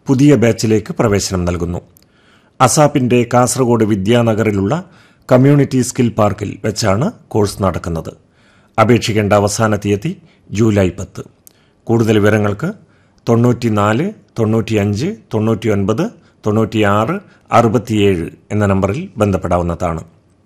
പുതിയ ബാച്ചിലേക്ക് പ്രവേശനം നൽകുന്നു അസാപ്പിന്റെ കാസർഗോഡ് വിദ്യാനഗറിലുള്ള കമ്മ്യൂണിറ്റി സ്കിൽ പാർക്കിൽ വെച്ചാണ് കോഴ്സ് നടക്കുന്നത് അപേക്ഷിക്കേണ്ട അവസാന തീയതി ജൂലൈ പത്ത് കൂടുതൽ വിവരങ്ങൾക്ക് തൊണ്ണൂറ്റിനാല് തൊണ്ണൂറ്റിയഞ്ച് തൊണ്ണൂറ്റിയൊൻപത് തൊണ്ണൂറ്റിയാറ് അറുപത്തിയേഴ് എന്ന നമ്പറിൽ ബന്ധപ്പെടാവുന്നതാണ്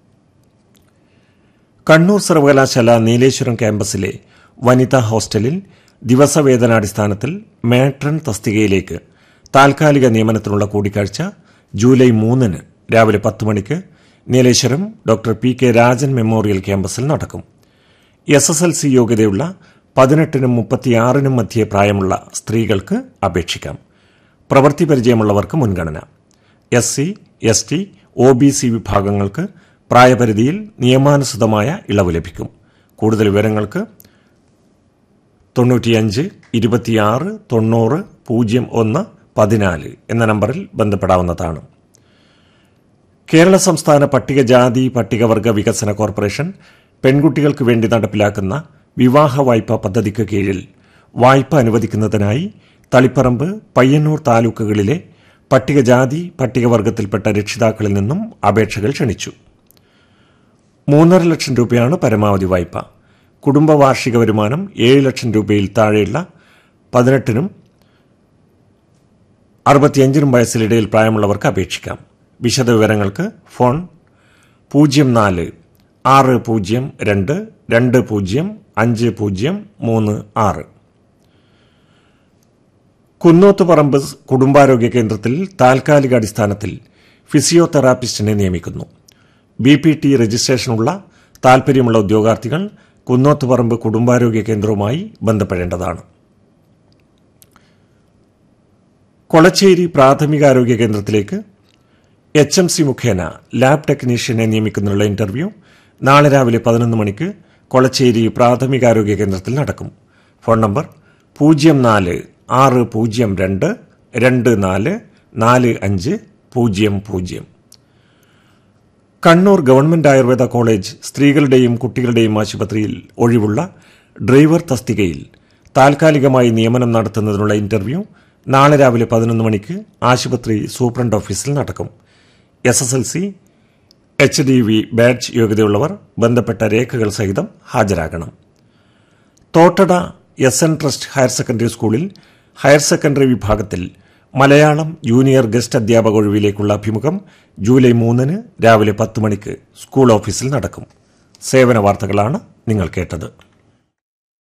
കണ്ണൂർ സർവകലാശാല നീലേശ്വരം ക്യാമ്പസിലെ വനിതാ ഹോസ്റ്റലിൽ ദിവസവേതനാടിസ്ഥാനത്തിൽ മാട്രൺ തസ്തികയിലേക്ക് താൽക്കാലിക നിയമനത്തിനുള്ള കൂടിക്കാഴ്ച ജൂലൈ മൂന്നിന് രാവിലെ പത്ത് മണിക്ക് Nileshwaram doctor P K Rajan memorial ക്യാമ്പസിൽ നടക്കും എസ് എസ് എൽ സി യോഗ്യതയുള്ള പതിനെട്ടിനും മുപ്പത്തിയാറിനും മധ്യേ പ്രായമുള്ള സ്ത്രീകൾക്ക് അപേക്ഷിക്കാം പ്രവൃത്തി പരിചയമുള്ളവർക്ക് മുൻഗണന S C S T O B C വിഭാഗങ്ങൾക്ക് പ്രായപരിധിയിൽ നിയമാനുസൃതമായ ഇളവ് ലഭിക്കും കൂടുതൽ വിവരങ്ങൾക്ക് തൊണ്ണൂറ്റിയഞ്ച് ഇരുപത്തിയാറ് തൊണ്ണൂറ് പൂജ്യം ഒന്ന് പതിനാല് എന്ന നമ്പറിൽ ബന്ധപ്പെടാവുന്നതാണ് കേരള സംസ്ഥാന പട്ടികജാതി പട്ടികവർഗ വികസന കോർപ്പറേഷൻ പെൺകുട്ടികൾക്ക് വേണ്ടി നടപ്പിലാക്കുന്ന വിവാഹ വായ്പ പദ്ധതിക്ക് കീഴിൽ വായ്പ അനുവദിക്കുന്നതിനായി തളിപ്പറമ്പ് പയ്യന്നൂർ താലൂക്കുകളിലെ പട്ടികജാതി പട്ടികവർഗത്തിൽപ്പെട്ട രക്ഷിതാക്കളിൽ നിന്നും അപേക്ഷകൾ ക്ഷണിച്ചു മൂന്നര ലക്ഷം രൂപയാണ് പരമാവധി വായ്പ കുടുംബ വാർഷിക വരുമാനം ഏഴ് ലക്ഷം രൂപയിൽ താഴെയുള്ള പതിനെട്ടിനും അറുപത്തിയഞ്ചിനും വയസ്സിലിടയിൽ പ്രായമുള്ളവർക്ക് അപേക്ഷിക്കാം വിശദവിവരങ്ങൾക്ക് ഫോൺ പൂജ്യം നാല് ആറ് പൂജ്യം രണ്ട് രണ്ട് പൂജ്യം അഞ്ച് പൂജ്യം മൂന്ന് ആറ് കുന്നോത്തുപറമ്പ് കുടുംബാരോഗ്യ കേന്ദ്രത്തിൽ താൽക്കാലിക അടിസ്ഥാനത്തിൽ ഫിസിയോതെറാപ്പിസ്റ്റിനെ നിയമിക്കുന്നു ബി പി ടി രജിസ്ട്രേഷനുള്ള താൽപര്യമുള്ള ഉദ്യോഗാർത്ഥികൾ കുന്നോത്തുപറമ്പ് കുടുംബാരോഗ്യ കേന്ദ്രവുമായി ബന്ധപ്പെടേണ്ടതാണ് കൊളച്ചേരി പ്രാഥമികാരോഗ്യ കേന്ദ്രത്തിലേക്ക് എച്ച് എം സി മുഖേന ലാബ് ടെക്നീഷ്യനെ നിയമിക്കുന്നതിനുള്ള ഇന്റർവ്യൂ നാളെ രാവിലെ പതിനൊന്ന് മണിക്ക് കൊളച്ചേരി പ്രാഥമികാരോഗ്യ കേന്ദ്രത്തിൽ നടക്കും ഫോൺ നമ്പർ പൂജ്യം നാല് ആറ് പൂജ്യം രണ്ട് രണ്ട് നാല് നാല് അഞ്ച് പൂജ്യം പൂജ്യം കണ്ണൂർ ഗവൺമെന്റ് ആയുർവേദ കോളേജ് സ്ത്രീകളുടെയും കുട്ടികളുടെയും ആശുപത്രിയിൽ ഒഴിവുള്ള ഡ്രൈവർ തസ്തികയിൽ താൽക്കാലികമായി നിയമനം നടത്തുന്നതിനുള്ള ഇന്റർവ്യൂ നാളെ രാവിലെ പതിനൊന്ന് മണിക്ക് ആശുപത്രി സൂപ്രണ്ട് ഓഫീസിൽ നടക്കും S S L C H D V batch യോഗ്യതയുള്ളവർ ബന്ധപ്പെട്ട രേഖകൾ സഹിതം ഹാജരാകണം Thottada S N trust higher secondary സ്കൂളിൽ ഹയർ സെക്കൻഡറി വിഭാഗത്തിൽ മലയാളം ജൂനിയർ ഗസ്റ്റ് അധ്യാപക ഒഴിവിലേക്കുള്ള അഭിമുഖം ജൂലൈ മൂന്നിന് രാവിലെ പത്ത് മണിക്ക് സ്കൂൾ ഓഫീസിൽ നടക്കും സേവന വാർത്തകളാണ് നിങ്ങൾ കേട്ടത്